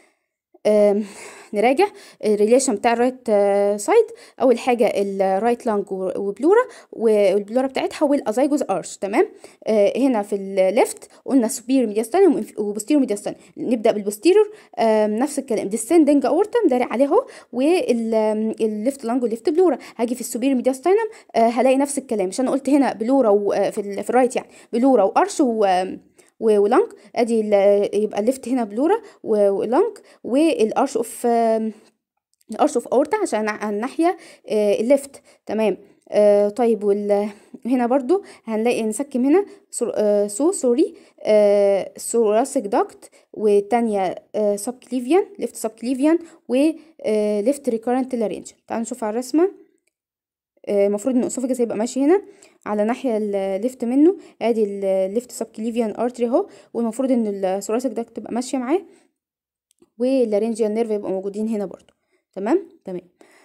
نراجع الريليشن بتاع الرايت سايد اول حاجه الرايت لانج وبلورا والبلورا بتاعتها والازايجوز ارش تمام آه هنا في الليفت قلنا سوبير ميدياستانم وبوستيريور ميدياستانم نبدا بالبوستيريور آه نفس الكلام ديسندنج اورتا مداري عليه اهو والليفت لانج والليفت بلورا هاجي في السوبير ميدياستانم آه هلاقي نفس الكلام مش انا قلت هنا بلورا في, في الرايت يعني بلورا وارش و ولانج ادي يبقى الليفت هنا بلورا ولانج والارش اوف الارش اوف اورتا عشان على الناحيه الليفت تمام آه طيب وال هنا برضو هنلاقي نسكم هنا سو, آه سو سوري آه ثوراسيك داكت والتانية آه سب كليفيان ليفت سب كليفيان وليفت ريكارنت لارينج تعالوا نشوف على الرسمة المفروض ان الاسوفجس هيبقى ماشي هنا على ناحية الليفت منه ادي الليفت سب كليفيان ارتري اهو والمفروض ان الثوراسيك داكت تبقى ماشية معاه واللارينجيال نيرف يبقوا موجودين هنا برضو تمام تمام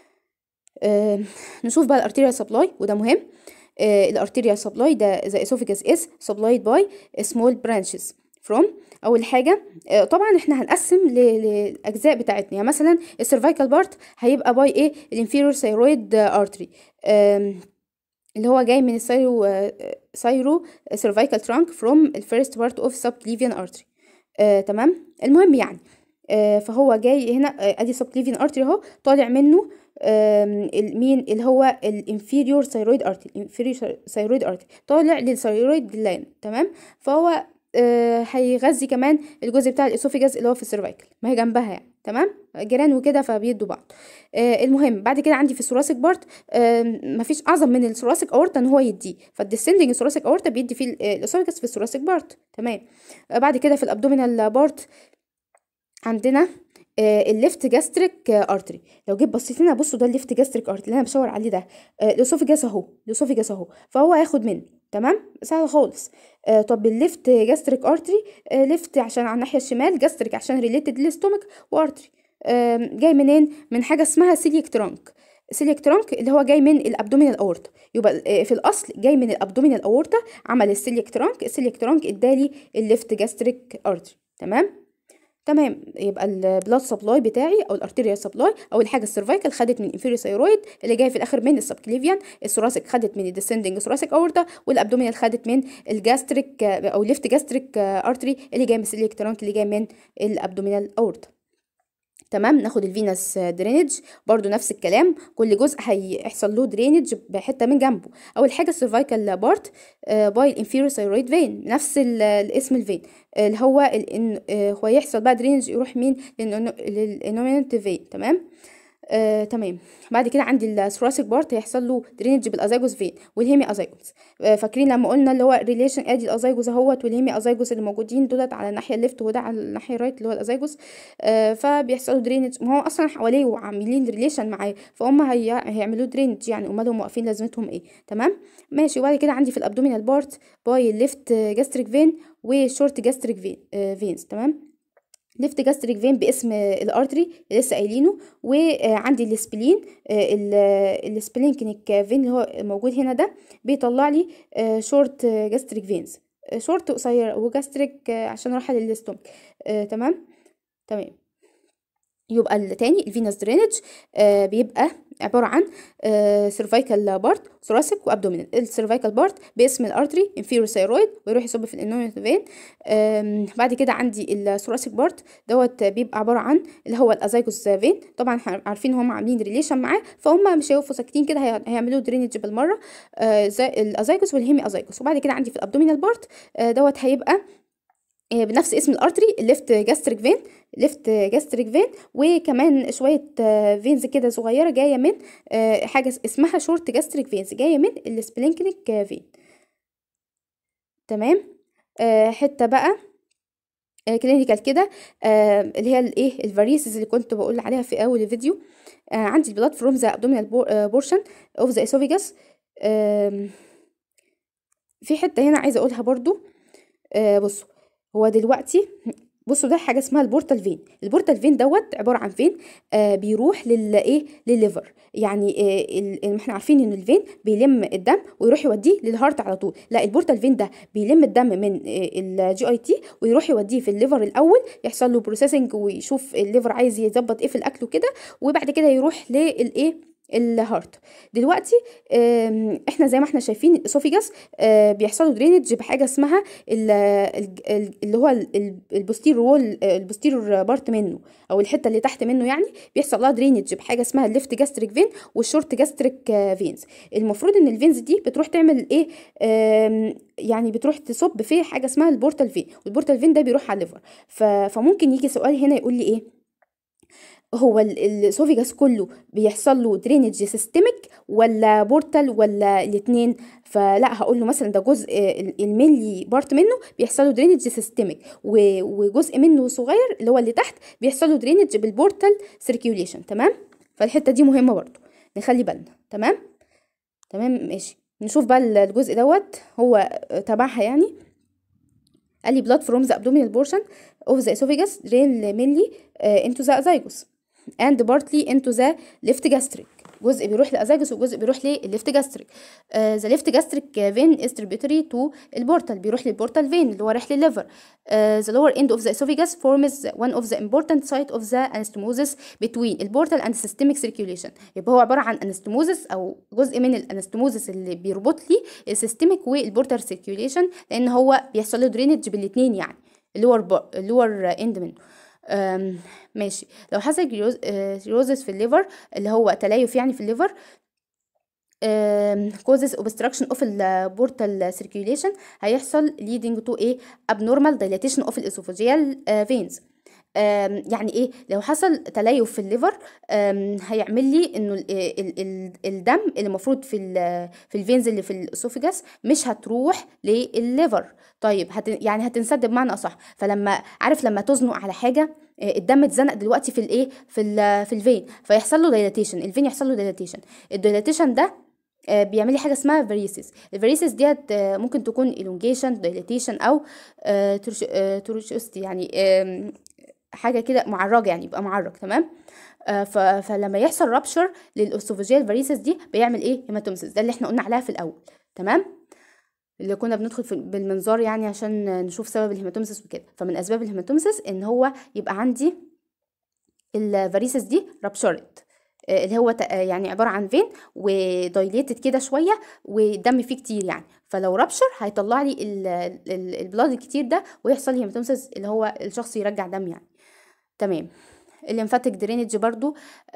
آه نشوف بقى الارتيريال سبلاي وده مهم آه الارتيريال سبلاي ده the esophagus is supplied by small branches from اول حاجه آه طبعا احنا هنقسم للاجزاء بتاعتنا يعني مثلا السيرفايكال بارت هيبقى باي ايه الانفيرور ثايرويد ارتري اللي هو جاي من السايرو سايرو سيرفايكال ترانك فروم الفيرست بارت اوف سب كليفيان ارتري تمام المهم يعني آه فهو جاي هنا آه ادي سبكليفيان ارتري اهو طالع منه مين اللي هو الانفيريور ثايرويد ارتري الانفيريور ثايرويد ارتري طالع للثايرويد جلاند تمام فهو آه هيغذي كمان الجزء بتاع الاسوفيجاز اللي هو في السيرفايكل ما هي جنبها يعني تمام جيران وكده فبيدوا بعض آه المهم بعد كده عندي في الثوراسيك بارت آه مفيش اعظم من الثوراسيك اورتا ان هو يديه فالديسندنج ثوراسيك اورتا بيدي فيه الاسوفيجاز في الثوراسيك بارت تمام آه بعد كده في الابدومينال بارت عندنا آه الليفت جاستريك آه ارتري لو جيت بصيت هنا بصوا ده الليفت جاستريك ارتري اللي انا بشاور عليه ده آه الاسوفيجاس اهو الاسوفيجاس اهو فهو هياخد منه تمام سهل خالص آه طب الليفت جاستريك ارتري آه ليفت عشان على الناحيه الشمال جاستريك عشان ريليتد للستومك وارتري آه جاي منين من حاجه اسمها سيليك ترانك سيليك ترانك اللي هو جاي من الابدومينال اورتا يبقى في الاصل جاي من الابدومينال اورتا عمل السيليك ترانك السيليك ترانك ادالي الليفت جاستريك ارتري تمام تمام يبقى البلاد سبلاي بتاعي او الارتيريال سبلاي اول حاجه السيرفايكال خدت من الانفيريور ثايرويد اللي جاي في الاخر من السبكليفيان الثوراسيك خدت من الديسندنج ثوراسيك اورتا والابدومينال خدت من الجاستريك او ليفت جاستريك ارتري اللي جاي من السيليك ترانك اللي جاي من الابدومينال اورتا تمام ناخد الفينس درينج برضو نفس الكلام كل جزء هيحصل له درينج بحته من جنبه اول حاجه السيرفايكال بارت باي الانفيريور ثايرويد فين نفس الاسم الفين اللي هو ال هو يحصل بقى درينج يروح مين للانومينت فين تمام آه، تمام بعد كده عندي الثوراسيك بارت هيحصل له درينج بالازايجوس فين والهيمي ازايجوس آه، فاكرين لما قلنا اللي هو ريليشن ادي الازايجوس اهوت والهيمي ازايجوس اللي موجودين دولت على الناحيه الليفت وده على الناحيه الرايت اللي هو الازايجوس آه، فبيحصلوا درينج ما هو اصلا حواليه وعاملين ريليشن معاه فهم هي... هيعملوا درينج يعني امال هم واقفين لازمتهم ايه تمام ماشي وبعد كده عندي في الابدومينال بارت باي الليفت جاستريك فين وشورت جاستريك فين فينز تمام ليفت جاستريك فين باسم الارتري اللي لسه قايلينه وعندي السبلين السبلينكنيك فين اللي هو موجود هنا ده بيطلع لي شورت جاستريك فينز شورت قصير وجاستريك عشان رايحه للستومك تمام تمام يبقى التاني الفينس درينج آه بيبقى عبارة عن سيرفايكال بارت ثوراسيك وابدومينال السيرفايكال بارت باسم الارتري انفيرور ثايرويد ويروح يصب في الانومينال فين بعد كده عندي الثوراسيك بارت دوت بيبقى عبارة عن اللي هو الازايجوس فين طبعا عارفين هم عاملين ريليشن معاه فهم مش هيقفوا ساكتين كده هيعملوا درينج بالمرة آه زي الازايجوس والهيمي ازايجوس وبعد كده عندي في الابدومينال بارت آه دوت هيبقى بنفس اسم الارتري الليفت جاستريك فين ليفت جاستريك فين وكمان شويه فينز كده صغيره جايه من حاجه اسمها شورت جاستريك فينز جايه من السبلينكنيك فين تمام حته بقى كلينيكال كده اللي هي الايه الفاريسز اللي كنت بقول عليها في اول الفيديو عندي البلاد فروم ذا ابدومينال بورشن اوف ذا اسوفيجاس في حته هنا عايزه اقولها برضو بصوا هو دلوقتي بصوا ده حاجه اسمها البورتال فين البورتال فين دوت عباره عن فين آه بيروح للايه للليفر يعني آه احنا عارفين ان الفين بيلم الدم ويروح يوديه للهارت على طول لا البورتال فين ده بيلم الدم من آه الجي اي تي ويروح يوديه في الليفر الاول يحصل له بروسيسنج ويشوف الليفر عايز يظبط ايه في الاكل وكده وبعد كده يروح للايه الهارت دلوقتي احنا زي ما احنا شايفين الاسوفيجاس بيحصلوا درينج بحاجه اسمها اللي هو البوستيرور وول البوستيرور بارت منه او الحته اللي تحت منه يعني بيحصل لها درينج بحاجه اسمها الليفت جاستريك فين والشورت جاستريك فينز المفروض ان الفينز دي بتروح تعمل ايه يعني بتروح تصب في حاجه اسمها البورتال فين والبورتال فين ده بيروح على الليفر فممكن يجي سؤال هنا يقول لي ايه هو الاسوفيجاس كله بيحصل له درينج سيستميك ولا بورتال ولا الاثنين فلا هقول له مثلا ده جزء الميلي بارت منه بيحصل له درينج سيستميك وجزء منه صغير اللي هو اللي تحت بيحصل له درينج بالبورتال سيركيوليشن تمام فالحته دي مهمه برضو نخلي بالنا تمام تمام ماشي نشوف بقى الجزء دوت هو تبعها يعني قال لي blood from the abdominal portion of the esophagus drain mainly uh, into the esophagus and partly into the left gastric جزء بيروح لازاجس وجزء بيروح للليفت جاستريك ذا ليفت جاستريك فين از tributary تو البورتال بيروح للبورتال فين اللي هو رايح للليفر ذا lower end of the esophagus forms one of the important site of the anastomosis between البورتال and systemic circulation يبقى هو عباره عن انستموزس او جزء من الانستموزس اللي بيربط لي السيستميك والبورتال سيركيوليشن لان هو بيحصل له درينج بالاثنين يعني اللور اللور اند منه ماشي لو حصل جيروزس في الليفر اللي هو تليف يعني في الليفر causes obstruction of البورتال circulation هيحصل leading to a abnormal dilatation of الاسوفاجيال veins يعني ايه لو حصل تليف في الليفر هيعمل لي انه ال ال ال الدم اللي المفروض في في الفينز اللي في الاسوفجاس مش هتروح للليفر طيب هت يعني هتنسد بمعنى اصح فلما عارف لما تزنق على حاجه الدم اتزنق دلوقتي في الايه في ال في الفين فيحصل له دايلاتيشن الفين يحصل له دايلاتيشن الدايلاتيشن ده بيعمل لي حاجه اسمها فاريسيس الفاريسيس ديت ممكن تكون الونجيشن دايلاتيشن او تروشوستي يعني حاجه كده معرجه يعني يبقى معرج تمام آه فلما يحصل رابشر للاسوفاجيال فاريسيس دي بيعمل ايه هيماتومسيس ده اللي احنا قلنا عليها في الاول تمام اللي كنا بندخل في بالمنظار يعني عشان نشوف سبب الهيماتومسيس وكده فمن اسباب الهيماتومسيس ان هو يبقى عندي الفاريسيس دي رابشرت اللي هو يعني عباره عن فين ودايليتد كده شويه والدم فيه كتير يعني فلو رابشر هيطلع لي البلاد الكتير ده ويحصل لي هيماتومسيس اللي هو الشخص يرجع دم يعني تمام الليمفاتيك درينج برضو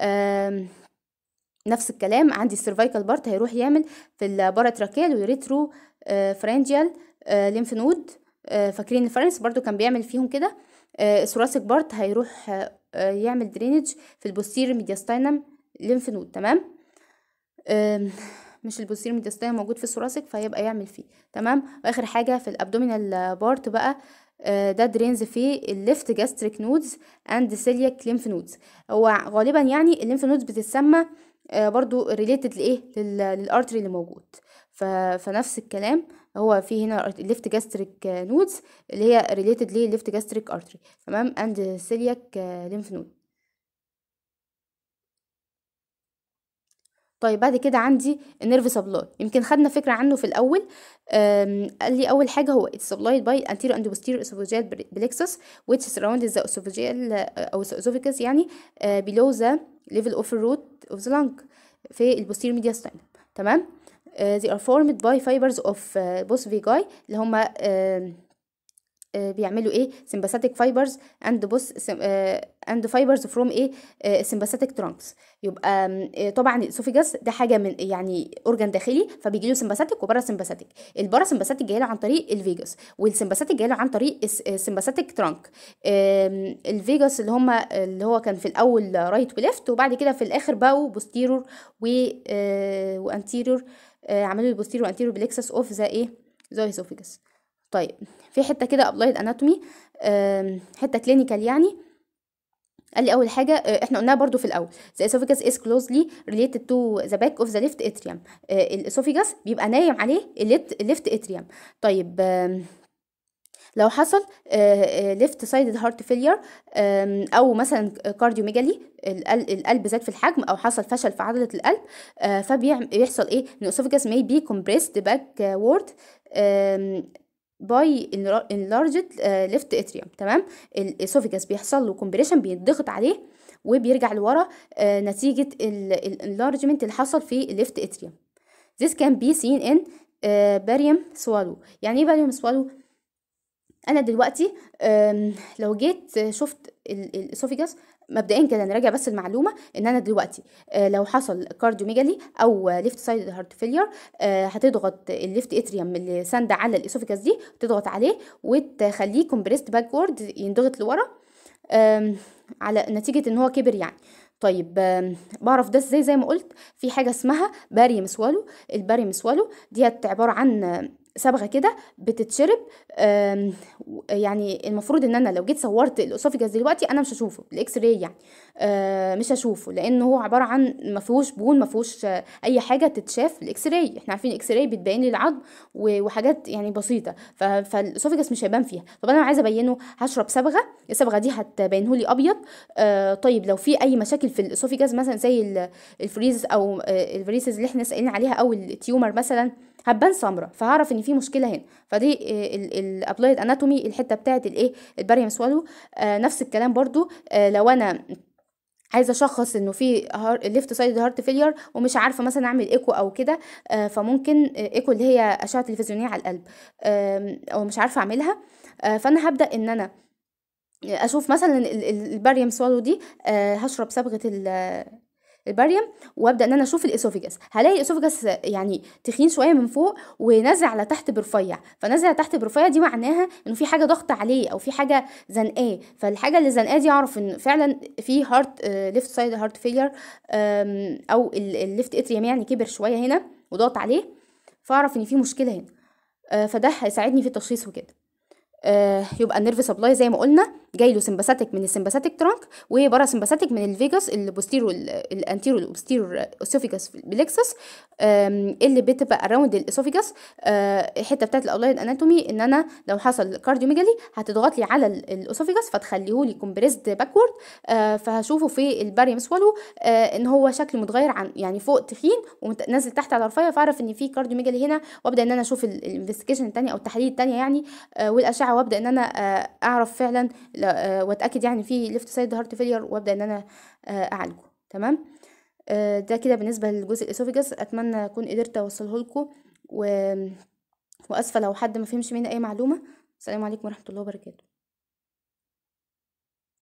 نفس الكلام عندي السيرفايكال بارت هيروح يعمل في الباراتراكيال والريترو فرانجيال ليمف نود فاكرين الفرنس برضو كان بيعمل فيهم كده الثوراسيك بارت هيروح يعمل درينج في البوستير ميدياستاينم ليمف نود تمام مش البوستير ميدياستاينم موجود في الثوراسيك فيبقى يعمل فيه تمام واخر حاجه في الابدومينال بارت بقى ده درينز في الليفت جاستريك نودز اند سيلياك ليمف نودز هو غالبا يعني الليمف نودز بتتسمى برضو ريليتد لايه للارتري اللي موجود فنفس الكلام هو في هنا الليفت جاستريك نودز اللي هي ريليتد لليفت جاستريك ارتري تمام اند سيلياك ليمف نود طيب بعد كده عندي النيرف سبلاي يمكن خدنا فكره عنه في الاول قال لي اول حاجه هو it's supplied by anterior and posterior esophageal plexus which surrounds the esophageal او esophagus يعني uh, below the level of the root of the lung في البوستير mediastinum تمام uh, they are formed by fibers of uh, both villi اللي هما uh, بيعملوا ايه sympathetic fibers and both and fibers from ايه sympathetic trunks يبقى طبعا الاسوفيجاس ده حاجه من يعني اورجان داخلي فبيجي له سمباثيك وبارا سمباثيك البارا سمباثيك جاي له عن طريق الفيجاس والسمباثيك جاي له عن طريق السمباثيك ترانك الفيجاس اللي هم اللي هو كان في الاول رايت وليفت وبعد كده في الاخر بقوا بوستيرور و وانتيرور عملوا البوستيرور وانتيرور بليكسس اوف ذا ايه ذا اسوفيجاس طيب في حته كده ابلايد اناتومي حته كلينيكال يعني قال لي اول حاجه احنا قلناها برضو في الاول the esophagus is closely related to the back of the left atrium الاسوفيجاس بيبقى نايم عليه الليفت اتريوم طيب لو حصل ليفت سايد هارت فيلير او مثلا كارديوميجالي القلب زاد في الحجم او حصل فشل في عضله القلب فبيحصل ايه ان الاسوفيجاس may be compressed backward باي enlarged ليفت اتريوم تمام الاسوفيجاس بيحصل له كومبريشن بيتضغط عليه وبيرجع لورا آه نتيجه الانلارجمنت اللي حصل في الليفت اتريوم this can be seen in باريوم سوالو يعني ايه باريوم سوالو انا دلوقتي لو جيت شفت الاسوفيجاس مبدئيا كده نراجع بس المعلومه ان انا دلوقتي لو حصل كارديوميجالي او ليفت سايد هارت فيلير هتضغط الليفت اتريوم اللي ساند على الاسوفيجاس دي تضغط عليه وتخليه كومبريست باكورد ينضغط لورا على نتيجه ان هو كبر يعني طيب آم، بعرف ده ازاي زي ما قلت في حاجه اسمها باريم سوالو الباريم سوالو ديت عباره عن آه، صبغه كده بتتشرب آم، و- يعني المفروض ان انا لو جيت صورت الاسوفيجاس دلوقتي انا مش هشوفه الاكس راي يعني آه، مش هشوفه لان هو عباره عن ما فيهوش بون ما فيهوش آه، اي حاجه تتشاف الاكس راي احنا عارفين الاكس راي بتبين لي العظم و- وحاجات يعني بسيطه ف- فالاسوفيجاس مش هيبان فيها طب انا عايزه ابينه هشرب صبغه الصبغه دي هتبينه لي ابيض آه طيب لو في اي مشاكل في الاسوفيجاس مثلا زي ال- الفريز او آه الفريسز اللي احنا سالنا عليها او التيومر مثلا هتبان سمرة فهعرف ان في مشكله هنا فدي الابلايد اناتومي الحته بتاعت الايه الباريوم سوالو آه نفس الكلام برضو آه لو انا عايزه اشخص انه في ليفت سايد هارت فيلير ومش عارفه مثلا اعمل ايكو او كده آه، فممكن آه، ايكو اللي هي اشعه تلفزيونيه على القلب آم، او مش عارفه اعملها آه، فانا هبدا ان انا اشوف مثلا ال- ال- الباريوم سوالو دي آه، هشرب صبغه ال- الباريوم وابدا ان انا اشوف الاسوفيجاس هلاقي الاسوفيجاس يعني تخين شويه من فوق ونازل على تحت برفيع فنازل على تحت برفيع دي معناها انه في حاجه ضغط عليه او في حاجه زنقاه فالحاجه اللي زنقاه دي اعرف ان فعلا في هارت ليفت سايد هارت فيلير او الليفت اتريم يعني كبر شويه هنا وضغط عليه فاعرف ان في مشكله هنا آه، فده هيساعدني في التشخيص وكده آه، يبقى النيرف سبلاي زي ما قلنا جاي له سمباثيك من السمباثيك ترانك وبارا سمباثيك من الفيجاس البوستيرو الانتيرو البوستيرو اسوفيجاس بلكسس اللي بتبقى اراوند الاسوفيجاس الحته بتاعت الاولايد اناتومي ان انا لو حصل كارديوميجالي هتضغط لي على ال- الاسوفيجاس فتخليه لي كومبريسد باكورد فهشوفه في الباريوم سوالو آه، ان هو شكله متغير عن يعني فوق تخين ونازل تحت على رفيع فاعرف ان في كارديوميجالي هنا وابدا ان انا اشوف الانفستيجيشن التانية او التحاليل التانية يعني آه، والاشعه وابدا ان انا آه، اعرف فعلا لا- آه، واتاكد يعني في ليفت سايد هارت فيلير وابدا ان انا آه، اعالجه تمام آه، ده كده بالنسبه للجزء الاسوفيجاس اتمنى اكون قدرت اوصله لكم و... واسفه لو حد ما فهمش مني اي معلومه السلام عليكم ورحمه الله وبركاته